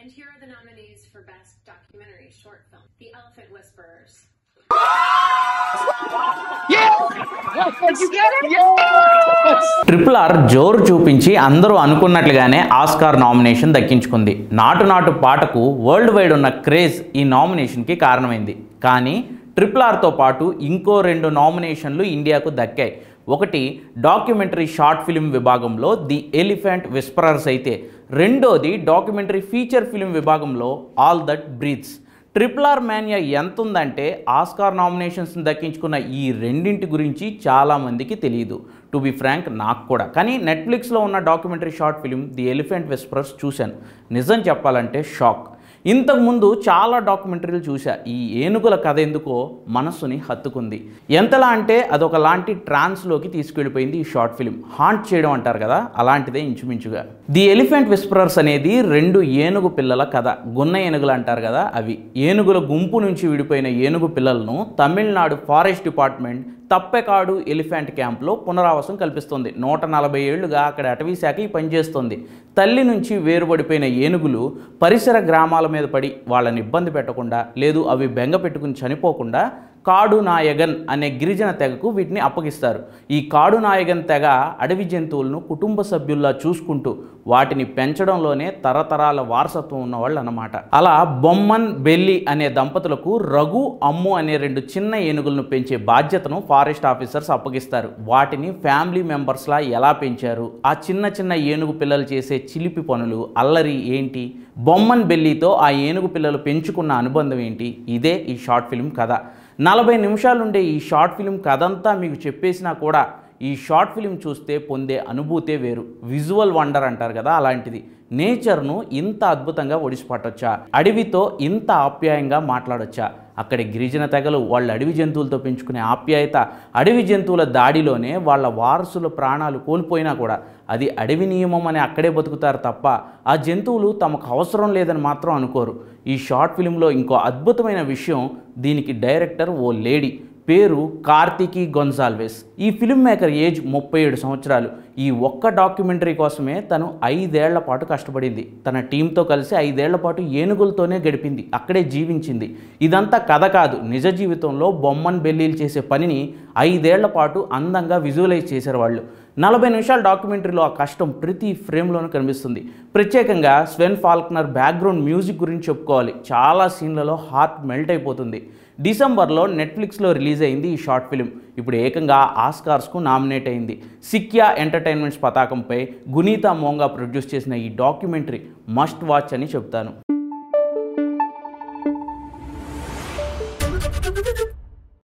And here are the nominees for Best Documentary Short Film The Elephant Whisperers. Triple R జోరు చూపించి అందరూ అనుకున్నట్లుగానే Oscar nomination దక్కించుకుంది నాటు నాటు పాటకు వరల్డ్ వైడ్ ఉన్న క్రేజ్ ఈ నామినేషన్కి కారణమైంది కానీ ట్రిపుల్ ఆర్తో పాటు ఇంకో రెండు నామినేషన్లు ఇండియాకు దక్కాయి ఒకటి డాక్యుమెంటరీ షార్ట్ ఫిల్మ్ విభాగంలో ది ఎలిఫెంట్ విస్పరర్స్ అయితే రెండోది డాక్యుమెంటరీ ఫీచర్ ఫిల్మ్ విభాగంలో all that breathes triple R mania ఎంత ఉందంటే ఆస్కార్ నామినేషన్స్ని దక్కించుకున్న ఈ రెండింటి గురించి చాలామందికి తెలియదు టు బి ఫ్రాంక్ నాకు కూడా కానీ నెట్ఫ్లిక్స్లో ఉన్న documentary short film the elephant whisperers చూశాను నిజం చెప్పాలంటే షాక్ ఇంతకుముందు చాలా డాక్యుమెంటరీలు చూసా ఈ ఏనుగుల కథ ఎందుకో మనస్సుని హత్తుకుంది ఎంతలా అంటే అదొకలాంటి ట్రాన్స్లోకి తీసుకెళ్ళిపోయింది ఈ షార్ట్ ఫిలిం హాంట్ చేయడం అంటారు కదా అలాంటిదే ఇంచుమించుగా ది ఎలిఫెంట్ విస్పరర్స్ అనేది రెండు ఏనుగు పిల్లల కథ గున్న ఏనుగులు అంటారు కదా అవి ఏనుగుల గుంపు నుంచి విడిపోయిన ఏనుగు పిల్లలను Tamil Nadu forest department Theppakadu elephant క్యాంప్లో పునరావాసం కల్పిస్తుంది నూట నలభై ఏళ్లుగా అక్కడ అటవీ శాఖ ఈ పనిచేస్తుంది తల్లి నుంచి వేరుపడిపోయిన ఏనుగులు పరిసర గ్రామాల మీద పడి వాళ్ళని ఇబ్బంది పెట్టకుండా లేదు అవి బెంగ పెట్టుకుని చనిపోకుండా కాడు నాయగన్ అనే గిరిజన తెగకు వీటిని అప్పగిస్తారు ఈ కాడు నాయగన్ తెగ అడవి జంతువులను కుటుంబ సభ్యుల్లా చూసుకుంటూ వాటిని పెంచడంలోనే తరతరాల వారసత్వం ఉన్నవాళ్ళు అన్నమాట అలా బొమ్మన్ బెల్లి అనే దంపతులకు రఘు అమ్ము అనే రెండు చిన్న ఏనుగులను పెంచే బాధ్యతను ఫారెస్ట్ ఆఫీసర్స్ అప్పగిస్తారు వాటిని ఫ్యామిలీ మెంబర్స్లా ఎలా పెంచారు ఆ చిన్న చిన్న ఏనుగు పిల్లలు చేసే చిలిపి పనులు అల్లరి ఏంటి బొమ్మన్ బెల్లితో ఆ ఏనుగు పిల్లలు పెంచుకున్న అనుబంధం ఏంటి ఇదే ఈ షార్ట్ ఫిల్మ్ కథ నలభై నిమిషాలుండే ఈ షార్ట్ ఫిల్మ్ కథంతా మీకు చెప్పేసినా కూడా ఈ షార్ట్ ఫిల్మ్ చూస్తే పొందే అనుభూతే వేరు విజువల్ వండర్ అంటారు కదా అలాంటిది నేచర్ను ఇంత అద్భుతంగా ఒడిసి పట్టొచ్చా అడవితో ఇంత ఆప్యాయంగా మాట్లాడొచ్చా అక్కడి గిరిజన తెగలు వాళ్ళ అడవి జంతువులతో పెంచుకునే ఆప్యాయత అడవి జంతువుల దాడిలోనే వాళ్ళ వారసుల ప్రాణాలు కోల్పోయినా కూడా అది అడవి నియమం అని అక్కడే బతుకుతారు తప్ప ఆ జంతువులు తమకు అవసరం లేదని మాత్రం అనుకోరు ఈ షార్ట్ ఫిలింలో ఇంకో అద్భుతమైన విషయం దీనికి డైరెక్టర్ ఓ లేడీ పేరు కార్తికి గొన్సాల్వెస్ ఈ ఫిల్మ్ మేకర్ ఏజ్ ముప్పై ఏడు సంవత్సరాలు ఈ ఒక్క డాక్యుమెంటరీ కోసమే తను ఐదేళ్ల పాటు కష్టపడింది తన టీంతో కలిసి ఐదేళ్ల పాటు ఏనుగులతోనే గడిపింది అక్కడే జీవించింది ఇదంతా కథ కాదు నిజ జీవితంలో బొమ్మన్ బెల్లీలు చేసే పనిని ఐదేళ్ల పాటు అందంగా విజువలైజ్ చేశారు వాళ్ళు నలభై నిమిషాల డాక్యుమెంటరీలో ఆ కష్టం ప్రతి ఫ్రేమ్లోనూ కనిపిస్తుంది ప్రత్యేకంగా స్వెన్ ఫాల్క్నర్ బ్యాక్గ్రౌండ్ మ్యూజిక్ గురించి చెప్పుకోవాలి చాలా సీన్లలో హార్ట్ మెల్ట్ అయిపోతుంది డిసెంబర్లో నెట్ఫ్లిక్స్లో రిలీజ్ అయింది ఈ షార్ట్ ఫిలిం ఇప్పుడు ఏకంగా ఆస్కార్స్కు నామినేట్ అయింది సిక్యా ఎంటర్టైన్మెంట్స్ పతాకంపై గునీతా మోంగా ప్రొడ్యూస్ చేసిన ఈ డాక్యుమెంటరీ మస్ట్ వాచ్ అని చెప్తాను